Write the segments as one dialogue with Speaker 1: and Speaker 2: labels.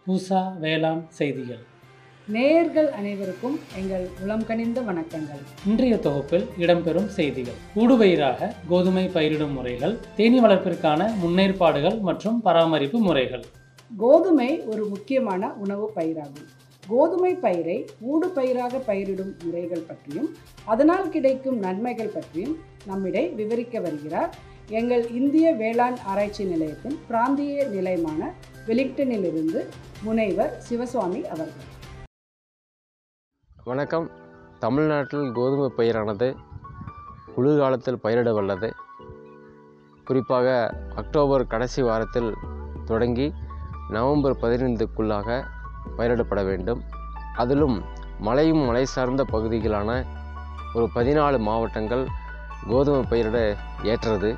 Speaker 1: பூசா வேளாண் செய்திகள்
Speaker 2: நேயர்கள் அனைவருக்கும் எங்கள் உளம் கனிந்த வணக்கங்கள்
Speaker 1: இன்றைய தொகுப்பில் இடம்பெறும் செய்திகள் ஊடுபயிராக கோதுமை பயிரிடும் முறைகள் தேனீ வளர்ப்பிற்கான முன்னேற்பாடுகள் மற்றும் பராமரிப்பு முறைகள்
Speaker 2: கோதுமை ஒரு முக்கியமான உணவு பயிராகும் கோதுமை பயிரை ஊடு பயிராக பயிரிடும் முறைகள் பற்றியும் அதனால் கிடைக்கும் நன்மைகள் பற்றியும் நம்மிடை விவரிக்க வருகிறார் எங்கள் இந்திய வேளாண் ஆராய்ச்சி நிலையத்தின் பிராந்திய நிலையமான வெலிங்டனிலிருந்து முனைவர் சிவசுவாமி அவர்கள்
Speaker 3: வணக்கம் தமிழ்நாட்டில் கோதுமை பயிரானது குளிர்காலத்தில் பயிரிட வல்லது குறிப்பாக அக்டோபர் கடைசி வாரத்தில் தொடங்கி நவம்பர் பதினைந்துக்குள்ளாக பயிரிடப்பட வேண்டும் அதிலும் மலையும் மலை சார்ந்த பகுதிகளான ஒரு பதினாலு மாவட்டங்கள் கோதுமை பயிரிட ஏற்றது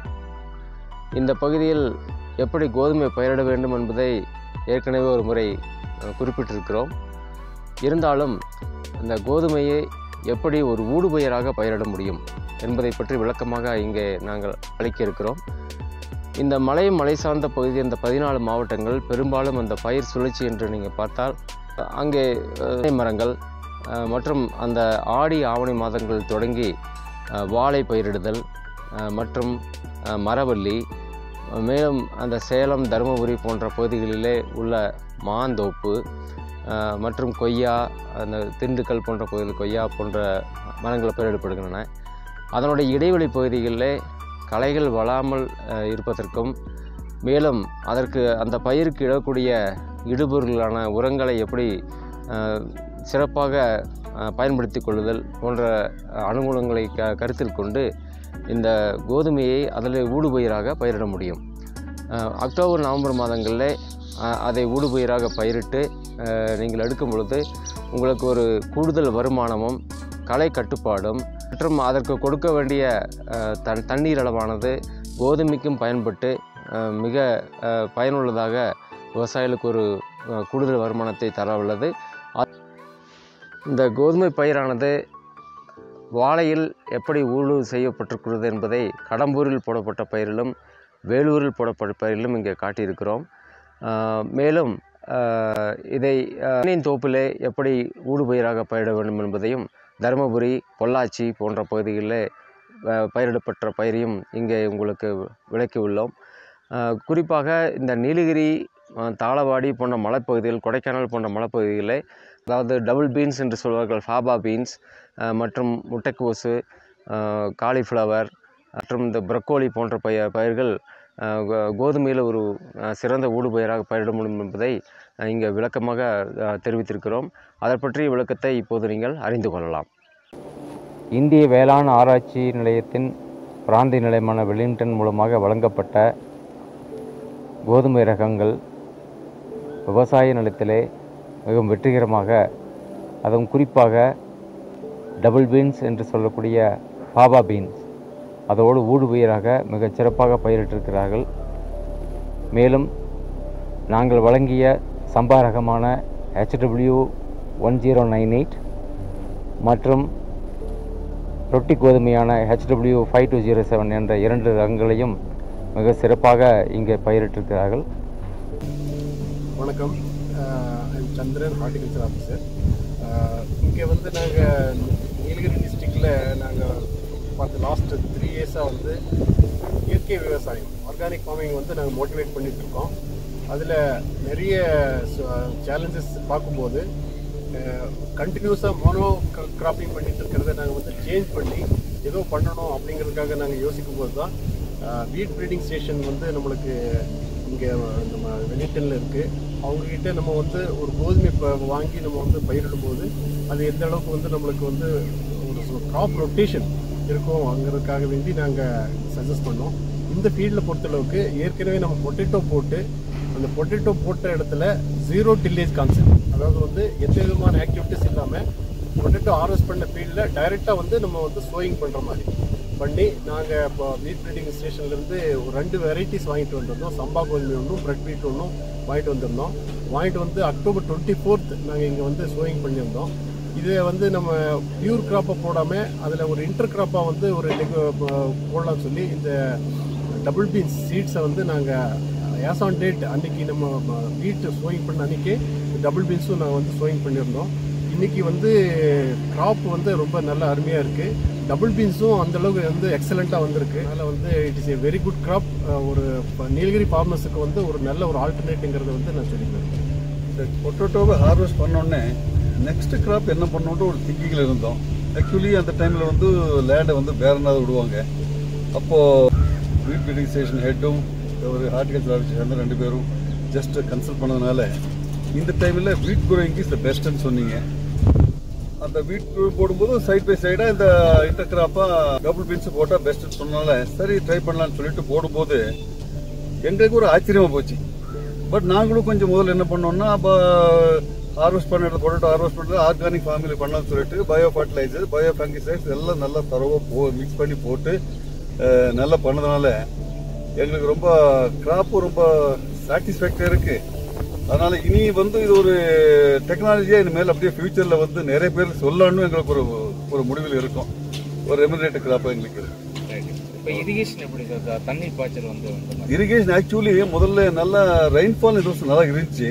Speaker 3: இந்த பகுதியில் எப்படி கோதுமை பயிரிட வேண்டும் என்பதை ஏற்கனவே ஒரு முறை அஹ், குறிப்பிட்டிருக்கிறோம் இருந்தாலும் இந்த கோதுமையை எப்படி ஒரு ஊடுபயிராக பயிரிட முடியும் என்பதை பற்றி விளக்கமாக இங்கே நாங்கள் அளிக்க இருக்கிறோம் இந்த மலை மலை சார்ந்த பகுதி இந்த பதினாலு மாவட்டங்கள் பெரும்பாலும் அந்த பயிர் சுழற்சி என்று நீங்கள் பார்த்தால் அங்கே அஹ், தென்னை மரங்கள் அஹ், மற்றும் அந்த ஆடி ஆவணி மாதங்கள் தொடங்கி அஹ், வாழை பயிரிடுதல் அஹ், மற்றும் அஹ், மரவள்ளி மேலும் அந்த சேலம் தருமபுரி போன்ற பகுதிகளிலே உள்ள மாந்தோப்பு அஹ், மற்றும் கொய்யா அந்த திண்டுக்கல் போன்ற பகுதியில் கொய்யா போன்ற மரங்கள் பயிரிடப்படுகின்றன அதனுடைய இடைவெளி பகுதிகளிலே களைகள் வளாமல் அஹ், இருப்பதற்கும் மேலும் அதற்கு அந்த பயிருக்கு இடக்கூடிய இடுபொருளான உரங்களை எப்படி அஹ், சிறப்பாக அஹ், பயன்படுத்திக் கொள்ளுதல் போன்ற அஹ், அனுகூலங்களை க கருத்தில் கொண்டு இந்த கோதுமையை அதில் ஊடுபயிராக பயிரிட முடியும் அஹ், அக்டோபர் நவம்பர் மாதங்களில் அஹ், அதை ஊடுபயிராக பயிரிட்டு அஹ், நீங்கள் எடுக்கும் பொழுது உங்களுக்கு ஒரு கூடுதல் வருமானமும் களை கட்டுப்பாடும் மற்றும் அதற்கு கொடுக்க வேண்டிய அஹ், தன் தண்ணீர் அளவானது கோதுமைக்கும் பயன்பட்டு அஹ், மிக அஹ், பயனுள்ளதாக விவசாயிகளுக்கு ஒரு அஹ், கூடுதல் வருமானத்தை தர உள்ளது அ- இந்த கோதுமை பயிரானது வாழையில் எப்படி ஊழு செய்யப்பட்டிருக்கிறது என்பதை கடம்பூரில் போடப்பட்ட பயிரிலும் வேலூரில் போடப்பட்ட பயிரிலும் இங்கே காட்டியிருக்கிறோம் ஆஹ் மேலும் ஆஹ் இதை தேனின் தோப்பிலே எப்படி ஊடுபயிராக பயிரிட வேண்டும் என்பதையும் தருமபுரி பொள்ளாச்சி போன்ற பகுதிகளில் அஹ், பயிரிடப்பட்ட பயிரையும் இங்கே உங்களுக்கு விளக்கி உள்ளோம் ஆஹ் குறிப்பாக இந்த நீலகிரி ஆஹ், தாளவாடி போன்ற மலைப்பகுதிகள் கொடைக்கானல் போன்ற மலைப்பகுதிகளில் அதாவது டபுள் பீன்ஸ் என்று சொல்வார்கள் ஃபாபா பீன்ஸ் அஹ், மற்றும் முட்டைக்கோசு காலிஃப்ளவர் மற்றும் இந்த ப்ரக்கோலி போன்ற பய பயிர்கள் அஹ், கோ- கோதுமையில் ஒரு அஹ், சிறந்த ஊடுபயிராக பயிரிட முடியும் என்பதை அஹ், இங்கே விளக்கமாக அஹ், தெரிவித்திருக்கிறோம் அதை பற்றிய விளக்கத்தை இப்போது நீங்கள் அறிந்து கொள்ளலாம்
Speaker 4: இந்திய வேளாண் ஆராய்ச்சி நிலையத்தின் பிராந்திய நிலையமான வெலிங்டன் மூலமாக வழங்கப்பட்ட கோதுமை ரகங்கள் விவசாய நிலத்திலே மிகவும் வெற்றிகரமாக அதுவும் குறிப்பாக டபுள் பீன்ஸ் என்று சொல்லக்கூடிய பாபா பீன்ஸ் அதோடு ஊடுபயிராக மிகச் சிறப்பாக பயிரிட்டிருக்கிறார்கள் மேலும் நாங்கள் வழங்கிய சம்பா ரகமான HW one zero nine eight மற்றும் ரொட்டி கோதுமையான HW five two zero seven என்ற இரண்டு ரகங்களையும் மிக சிறப்பாக இங்கே பயிரிட்டிருக்கிறார்கள்
Speaker 5: வணக்கம் ஐம் சந்திரன் ஹார்டிகல்ச்சர் ஆஃபீஸர் இங்கே வந்து நாங்கள் நீலகிரி டிஸ்ட்ரிக்டில் நாங்கள் பார்த்து லாஸ்ட் த்ரீ இயர்ஸாக வந்து இயற்கை விவசாயம் ஆர்கானிக் ஃபார்மிங் வந்து நாங்கள் மோட்டிவேட் பண்ணிட்டு இருக்கோம் அதில் நிறைய சேலஞ்சஸ் பார்க்கும்போது கண்டினியூஸாக மோனோ கிராப்பிங் பண்ணிட்டு இருக்கிறத நாங்கள் வந்து சேஞ்ச் பண்ணி ஏதோ பண்ணணும் அப்படிங்கிறதுக்காக நாங்கள் யோசிக்கும் போது தான் வீட் ப்ரீடிங் ஸ்டேஷன் வந்து நம்மளுக்கு இங்கே நம்ம வெலிங்டனில் இருக்குது அவங்கக்கிட்ட நம்ம வந்து ஒரு கோதுமை ப வாங்கி நம்ம வந்து பயிரிடும்போது அது எந்த அளவுக்கு வந்து நம்மளுக்கு வந்து ஒரு க்ராப் ரொட்டேஷன் இருக்கும் அங்கிறதுக்காக வேண்டி நாங்கள் சஜஸ்ட் பண்ணோம் இந்த ஃபீல்டில் பொறுத்தளவுக்கு ஏற்கனவே நம்ம பொட்டேட்டோ போட்டு அந்த பொட்டேட்டோ போட்ட இடத்துல ஜீரோ டில்லேஜ் கான்செப்ட் அதாவது வந்து எந்த விதமான ஆக்டிவிட்டிஸ் இல்லாமல் பொட்டேட்டோ ஹார்வெஸ்ட் பண்ண ஃபீல்டில் டைரெக்டாக வந்து நம்ம வந்து சோயிங் பண்ணுற மாதிரி பண்ணி நாங்கள் இப்போ மீட் ப்ரீடிங் ஸ்டேஷன்லேருந்து ஒரு ரெண்டு வெரைட்டிஸ் வாங்கிட்டு வந்திருந்தோம் சம்பா கோதுமை ஒன்றும் பிரெட் பீட் ஒன்றும் வாங்கிட்டு வந்திருந்தோம் வாங்கிட்டு வந்து அக்டோபர் டுவெண்ட்டி ஃபோர்த் நாங்கள் இங்கே வந்து சோயிங் பண்ணியிருந்தோம் இதை வந்து நம்ம பியூர் கிராப்பை போடாமல் அதில் ஒரு இன்டர் கிராப்பாக வந்து ஒரு நெகு- ப- போடலாம்னு சொல்லி இந்த டபுள் பீன்ஸ் சீட்ஸை வந்து நாங்கள் ஏஸ் ஆன் டேட் அன்னைக்கு நம்ம வீட்டு சோயிங் பண்ண அன்னைக்கு டபுள் பீன்ஸும் நாங்கள் வந்து சோயிங் பண்ணியிருந்தோம் இன்னைக்கு வந்து கிராப் வந்து ரொம்ப நல்ல அருமையாக இருக்குது டபுள் பீன்ஸும் அந்த அளவுக்கு வந்து எக்ஸலண்ட்டாக வந்திருக்கு அதனால் வந்து it is a very good crop ஒரு இப்ப நீலகிரி ஃபார்மர்ஸுக்கு வந்து ஒரு நல்ல ஒரு ஆல்டர்னேட்டுங்கிறத வந்து நான் சொல்லிக்கிறேன்
Speaker 6: இந்த பொட்டோட்டோவை ஹார்வெஸ்ட் பண்ணோடனே நெக்ஸ்ட் கிராப் என்ன பண்ணோன்ட்டு ஒரு திங்கிங்கில் இருந்தோம் ஆக்சுவலி அந்த டைமில் வந்து லேண்டை வந்து பேரனாக விடுவாங்க அப்போது வீட் பில்டிங் ஸ்டேஷன் ஹெட்டும் ஒரு ஹார்டிகல்ச்சர் ஆஃபீஸர் சேர்ந்து ரெண்டு பேரும் ஜஸ்ட் கன்சல்ட் பண்ணதுனால இந்த டைமில் வீட் குரோயிங் இஸ் த பெஸ்ட்டுன்னு சொன்னீங்க அந்த வீட் போடும்போது சைட் பை சைடாக இந்த இன்டர் கிராப்பாக டபுள் பீன்ஸ் போட்டால் பெஸ்ட்டுன்னு சொன்னனால சரி ட்ரை பண்ணலாம்னு சொல்லிட்டு போடும்போது எங்களுக்கு ஒரு ஆச்சரியமாக போச்சு பட் நாங்களும் கொஞ்சம் முதல்ல என்ன பண்ணோம்னா அப்போ ஹார்வெஸ்ட் பண்ணுறது பொருட்டு ஹார்வெஸ்ட் பண்ணுறது ஆர்கானிக் ஃபார்மில் பண்ணலாம்னு சொல்லிட்டு பயோ ஃபர்டிலைசர் பயோ ஃபங்கிசைட்ஸ் எல்லாம் நல்லா தரவாக போ மிக்ஸ் பண்ணி போட்டு அஹ், நல்லா பண்ணதுனால எங்களுக்கு ரொம்ப கிராப்பும் ரொம்ப சாட்டிஸ்ஃபேக்டரியாக இருக்குது அதனால இனி வந்து இது ஒரு டெக்னாலஜியாக இனிமேல் அப்படியே ஃபியூச்சரில் வந்து நிறைய பேருக்கு சொல்லணும்னு எங்களுக்கு ஒரு ஒரு முடிவில் இருக்கும் ஒரு ரெமினரேட் கிராப்பாக எங்களுக்கு இருக்கு
Speaker 4: இப்போ இரிகேஷன் எப்படி சார் தண்ணீர் பாய்ச்சல் வந்து இந்த மாதிரி
Speaker 6: இரிகேஷன் ஆக்சுவலி முதல்ல நல்லா ரெயின்ஃபால் இது வருஷம் நல்லா இருந்துச்சு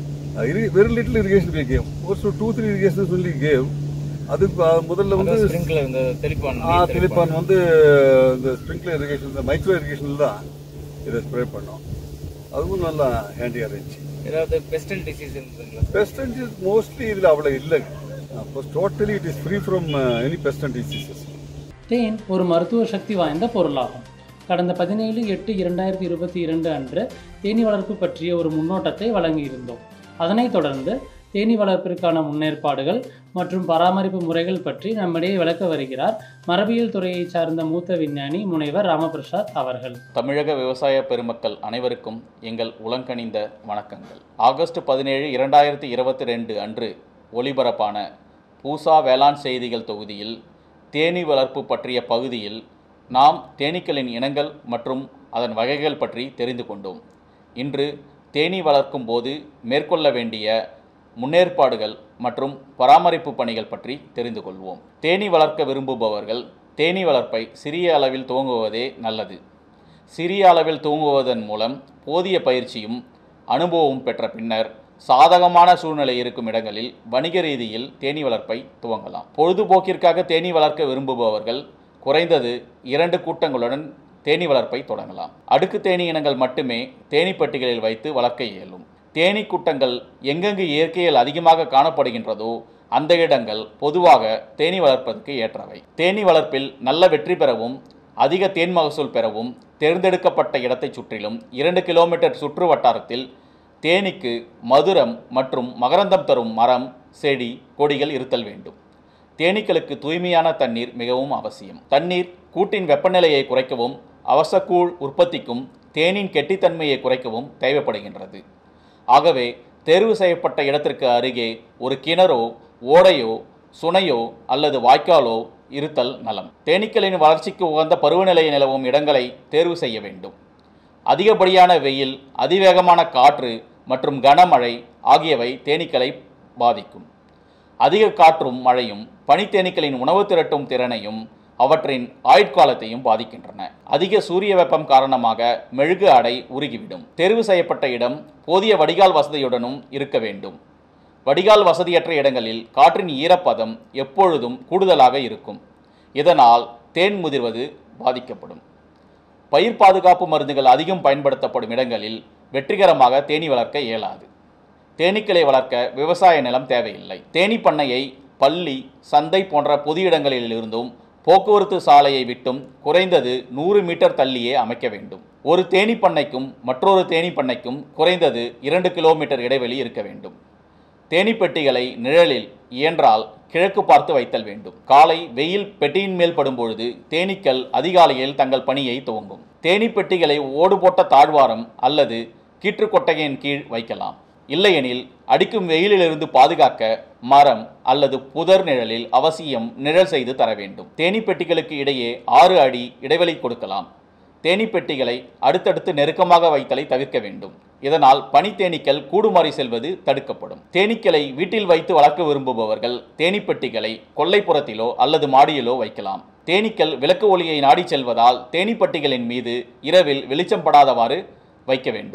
Speaker 6: very little irrigation we gave ஒரு டூ த்ரீ இரிகேஷன் சொல்லி கேவ் அதுக்கு அஹ், முதல்ல வந்து
Speaker 4: ஸ்ப்ரிங்க்லர் இந்த தெளிப்பான்
Speaker 6: ஆ திலிப்பான் வந்து இந்த ஸ்ப்ரிங்க்லர் இரிகேஷன் இந்த மைக்ரோ இரிகேஷனில் தான் இதை ஸ்ப்ரே பண்ணோம் அதுவும் நல்லா ஹேண்டியாக இருந்துச்சு
Speaker 4: ஏதாவது பெஸ்டல் டிசீஸ் இருந்ததுங்களா
Speaker 6: பெஸ்டன்டிஸ் மோஸ்ட்லி இதில் அவ்வளோ இல்லை அப்போ totally it is free from any pest and diseases
Speaker 1: தேன் ஒரு மருத்துவ சக்தி வாய்ந்த பொருளாகும் கடந்த பதினேழு எட்டு இரண்டாயிரத்தி இருபத்தி இரண்டு அன்று தேனீ வளர்ப்பு பற்றிய ஒரு முன்னோட்டத்தை வழங்கியிருந்தோம் அதனைத் தொடர்ந்து தேனீ வளர்ப்பிற்கான முன்னேற்பாடுகள் மற்றும் பராமரிப்பு முறைகள் பற்றி நம்மிடையே விளக்க வருகிறார் மரபியல் துறையைச் சார்ந்த மூத்த விஞ்ஞானி முனைவர் ராமபிரசாத் அவர்கள்
Speaker 7: தமிழக விவசாய பெருமக்கள் அனைவருக்கும் எங்கள் உலங்கணிந்த வணக்கங்கள் ஆகஸ்ட் பதினேழு இரண்டாயிரத்தி இருபத்தி ரெண்டு அன்று ஒளிபரப்பான பூசா வேளாண் செய்திகள் தொகுதியில் தேனீ வளர்ப்பு பற்றிய பகுதியில் நாம் தேனீக்களின் இனங்கள் மற்றும் அதன் வகைகள் பற்றி தெரிந்து கொண்டோம் இன்று தேனீ வளர்க்கும் போது மேற்கொள்ள வேண்டிய முன்னேற்பாடுகள் மற்றும் பராமரிப்பு பணிகள் பற்றி தெரிந்து கொள்வோம் தேனீ வளர்க்க விரும்புபவர்கள் தேனீ வளர்ப்பை சிறிய அளவில் துவங்குவதே நல்லது சிறிய அளவில் தூங்குவதன் மூலம் போதிய பயிற்சியும் அனுபவமும் பெற்ற பின்னர் சாதகமான சூழ்நிலை இருக்கும் இடங்களில் வணிக ரீதியில் தேனீ வளர்ப்பை துவங்கலாம் பொழுதுபோக்கிற்காக தேனீ வளர்க்க விரும்புபவர்கள் குறைந்தது இரண்டு கூட்டங்களுடன் தேனீ வளர்ப்பை தொடங்கலாம் அடுக்கு தேனீ இனங்கள் மட்டுமே தேனீ பெட்டிகளில் வைத்து வளர்க்க இயலும் தேனீ கூட்டங்கள் எங்கெங்கு இயற்கையில் அதிகமாக காணப்படுகின்றதோ அந்த இடங்கள் பொதுவாக தேனீ வளர்ப்பதற்கு ஏற்றவை தேனீ வளர்ப்பில் நல்ல வெற்றி பெறவும் அதிக தேன் மகசூல் பெறவும் தேர்ந்தெடுக்கப்பட்ட இடத்தைச் சுற்றிலும் இரண்டு கிலோமீட்டர் சுற்று வட்டாரத்தில் தேனீக்கு மதுரம் மற்றும் மகரந்தம் தரும் மரம் செடி கொடிகள் இருத்தல் வேண்டும் தேனீக்களுக்கு தூய்மையான தண்ணீர் மிகவும் அவசியம் தண்ணீர் கூட்டின் வெப்பநிலையை குறைக்கவும் அவசக்கூழ் உற்பத்திக்கும் தேனின் கெட்டித்தன்மையை குறைக்கவும் தேவைப்படுகின்றது ஆகவே தேர்வு செய்யப்பட்ட இடத்திற்கு அருகே ஒரு கிணறோ ஓடையோ சுனையோ அல்லது வாய்க்காலோ இருத்தல் நலம் தேனீக்களின் வளர்ச்சிக்கு உகந்த பருவநிலை நிலவும் இடங்களை தேர்வு செய்ய வேண்டும் அதிகப்படியான வெயில் அதிவேகமான காற்று மற்றும் கனமழை ஆகியவை தேனீக்களை பாதிக்கும் அதிக காற்றும் மழையும் பனித்தேனீக்களின் உணவு திரட்டும் திறனையும் அவற்றின் ஆயுட்காலத்தையும் பாதிக்கின்றன அதிக சூரிய வெப்பம் காரணமாக மெழுகு அடை உருகிவிடும் தேர்வு செய்யப்பட்ட இடம் போதிய வடிகால் வசதியுடனும் இருக்க வேண்டும் வடிகால் வசதியற்ற இடங்களில் காற்றின் ஈரப்பதம் எப்பொழுதும் கூடுதலாக இருக்கும் இதனால் தேன் முதிர்வது பாதிக்கப்படும் பயிர் பாதுகாப்பு மருந்துகள் அதிகம் பயன்படுத்தப்படும் இடங்களில் வெற்றிகரமாக தேனீ வளர்க்க இயலாது தேனீக்களை வளர்க்க விவசாய நிலம் தேவையில்லை தேனீ பண்ணையை பள்ளி சந்தை போன்ற பொது இடங்களிலிருந்தும் போக்குவரத்து சாலையை விட்டும் குறைந்தது நூறு மீட்டர் தள்ளியே அமைக்க வேண்டும் ஒரு தேனீ பண்ணைக்கும் மற்றொரு தேனீ பண்ணைக்கும் குறைந்தது இரண்டு கிலோமீட்டர் இடைவெளி இருக்க வேண்டும் தேனீ பெட்டிகளை நிழலில் இயன்றால் கிழக்கு பார்த்து வைத்தல் வேண்டும் காலை வெயில் பெட்டியின் மேல் படும்பொழுது தேனீக்கள் அதிகாலையில் தங்கள் பணியை துவங்கும் தேனீ பெட்டிகளை ஓடு போட்ட தாழ்வாரம் அல்லது கீற்றுக்கொட்டகையின் கீழ் வைக்கலாம் இல்லையெனில் அடிக்கும் வெயிலிலிருந்து பாதுகாக்க மரம் அல்லது புதர் நிழலில் அவசியம் நிழல் செய்து தர வேண்டும் தேனீ பெட்டிகளுக்கு இடையே ஆறு அடி இடைவெளி கொடுக்கலாம் தேனீ பெட்டிகளை அடுத்தடுத்து நெருக்கமாக வைத்தலை தவிர்க்க வேண்டும் இதனால் பனித்தேனீக்கள் கூடுமாறி செல்வது தடுக்கப்படும் தேனீக்களை வீட்டில் வைத்து வளர்க்க விரும்புபவர்கள் தேனீ பெட்டிகளை கொல்லைப்புறத்திலோ அல்லது மாடியிலோ வைக்கலாம் தேனீக்கள் விளக்கு ஒளியை நாடி செல்வதால் தேனீ பெட்டிகளின் மீது இரவில் வெளிச்சம் படாதவாறு வைக்க வேண்டும்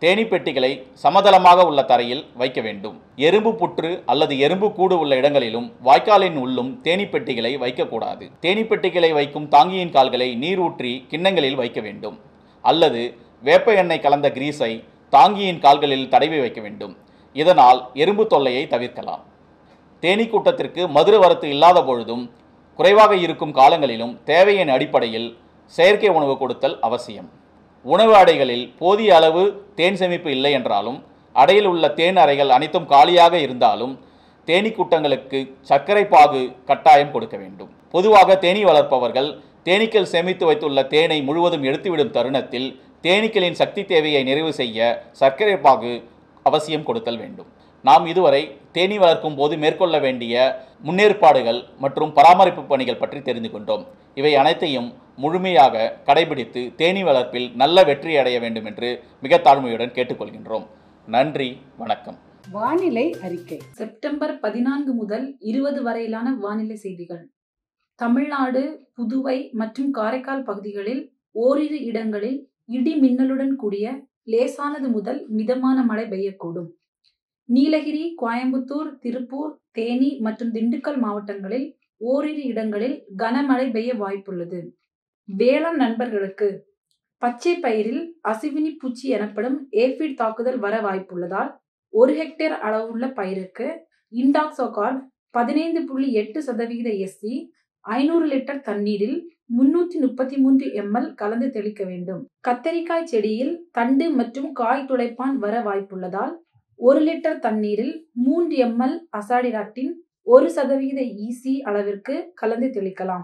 Speaker 7: தேனீ பெட்டிகளை சமதளமாக உள்ள தரையில் வைக்க வேண்டும் எறும்பு புற்று அல்லது எறும்பு கூடு உள்ள இடங்களிலும் வாய்க்காலின் உள்ளும் தேனீ பெட்டிகளை வைக்கக்கூடாது தேனீ பெட்டிகளை வைக்கும் தாங்கியின் கால்களை நீர் ஊற்றி கிண்ணங்களில் வைக்க வேண்டும் அல்லது வேப்ப எண்ணெய் கலந்த கிரீஸை தாங்கியின் கால்களில் தடவி வைக்க வேண்டும் இதனால் எறும்பு தொல்லையை தவிர்க்கலாம் தேனீ கூட்டத்திற்கு மதுர வரத்து இல்லாத பொழுதும் குறைவாக இருக்கும் காலங்களிலும் தேவையின் அடிப்படையில் செயற்கை உணவு கொடுத்தல் அவசியம் உணவு அடைகளில் போதிய அளவு தேன் சேமிப்பு இல்லை என்றாலும் அடையில் உள்ள தேன் அறைகள் அனைத்தும் காலியாக இருந்தாலும் தேனீ கூட்டங்களுக்கு சர்க்கரை பாகு கட்டாயம் கொடுக்க வேண்டும் பொதுவாக தேனீ வளர்ப்பவர்கள் தேனீக்கள் சேமித்து வைத்துள்ள தேனை முழுவதும் எடுத்துவிடும் தருணத்தில் தேனீக்களின் சக்தி தேவையை நிறைவு செய்ய சர்க்கரை பாகு அவசியம் கொடுத்தல் வேண்டும் நாம் இதுவரை தேனீ வளர்க்கும் போது மேற்கொள்ள வேண்டிய முன்னேற்பாடுகள் மற்றும் பராமரிப்பு பணிகள் பற்றி தெரிந்து கொண்டோம் இவை அனைத்தையும் முழுமையாக கடைபிடித்து தேனீ வளர்ப்பில் நல்ல வெற்றி அடைய வேண்டும் என்று மிக தாழ்மையுடன் கேட்டுக்கொள்கின்றோம் நன்றி வணக்கம்
Speaker 2: வானிலை அறிக்கை
Speaker 8: செப்டம்பர் பதினான்கு முதல் இருபது வரையிலான வானிலை செய்திகள் தமிழ்நாடு புதுவை மற்றும் காரைக்கால் பகுதிகளில் ஓரிரு இடங்களில் இடி மின்னலுடன் கூடிய லேசானது முதல் மிதமான மழை பெய்யக்கூடும் நீலகிரி கோயம்புத்தூர் திருப்பூர் தேனி மற்றும் திண்டுக்கல் மாவட்டங்களில் ஓரிரு இடங்களில் கனமழை பெய்ய வாய்ப்புள்ளது வேளாண் நண்பர்களுக்கு பச்சை பயிரில் அசிவினி பூச்சி எனப்படும் ஏஃபிட் தாக்குதல் வர வாய்ப்புள்ளதால் ஒரு ஹெக்டேர் அளவுள்ள பயிருக்கு இண்டாக்சோகால் பதினைந்து புள்ளி எட்டு சதவிகித எஸ்சி ஐநூறு லிட்டர் தண்ணீரில் முன்னூற்றி முப்பத்தி மூன்று எம்எல் கலந்து தெளிக்க வேண்டும் கத்தரிக்காய் செடியில் தண்டு மற்றும் காய் துளைப்பான் வர வாய்ப்புள்ளதால் ஒரு லிட்டர் தண்ணீரில் மூன்று எம்எல் அசாடிராக்டின் ஒரு சதவிகித ஈசி அளவிற்கு கலந்து தெளிக்கலாம்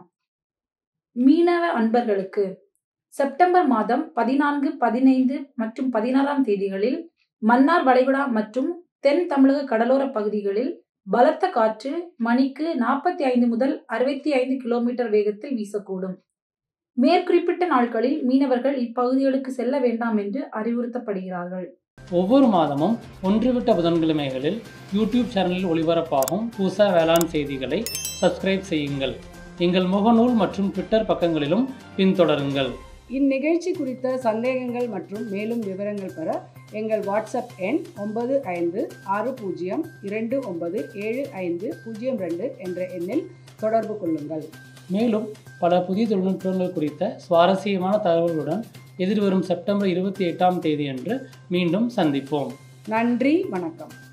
Speaker 8: மீனவ அன்பர்களுக்கு செப்டம்பர் மாதம் பதினான்கு பதினைந்து மற்றும் பதினாறாம் தேதிகளில் மன்னார் வளைகுடா மற்றும் தென் தமிழக கடலோர பகுதிகளில் பலத்த காற்று மணிக்கு நாற்பத்தி ஐந்து முதல் அறுபத்தி ஐந்து கிலோமீட்டர் வேகத்தில் வீசக்கூடும் மேற்குறிப்பிட்ட நாட்களில் மீனவர்கள் இப்பகுதிகளுக்கு செல்ல வேண்டாம் என்று அறிவுறுத்தப்படுகிறார்கள்
Speaker 1: ஒவ்வொரு மாதமும் ஒன்றுவிட்ட புதன்கிழமைகளில் யூடியூப் சேனலில் ஒளிபரப்பாகும் பூசா வேளாண் செய்திகளை சப்ஸ்கிரைப் செய்யுங்கள் எங்கள் முகநூல் மற்றும் ட்விட்டர் பக்கங்களிலும் பின்தொடருங்கள்
Speaker 2: இந்நிகழ்ச்சி குறித்த சந்தேகங்கள் மற்றும் மேலும் விவரங்கள் பெற எங்கள் வாட்ஸ்அப் எண் ஒன்பது ஐந்து ஆறு பூஜ்ஜியம் இரண்டு ஒன்பது ஏழு ஐந்து பூஜ்ஜியம் ரெண்டு என்ற எண்ணில் தொடர்பு கொள்ளுங்கள்
Speaker 1: மேலும் பல புதிய தொழில்நுட்பங்கள் குறித்த சுவாரஸ்யமான தகவல்களுடன் எதிர்வரும் செப்டம்பர் இருபத்தி எட்டாம் தேதியன்று மீண்டும் சந்திப்போம்
Speaker 2: நன்றி வணக்கம்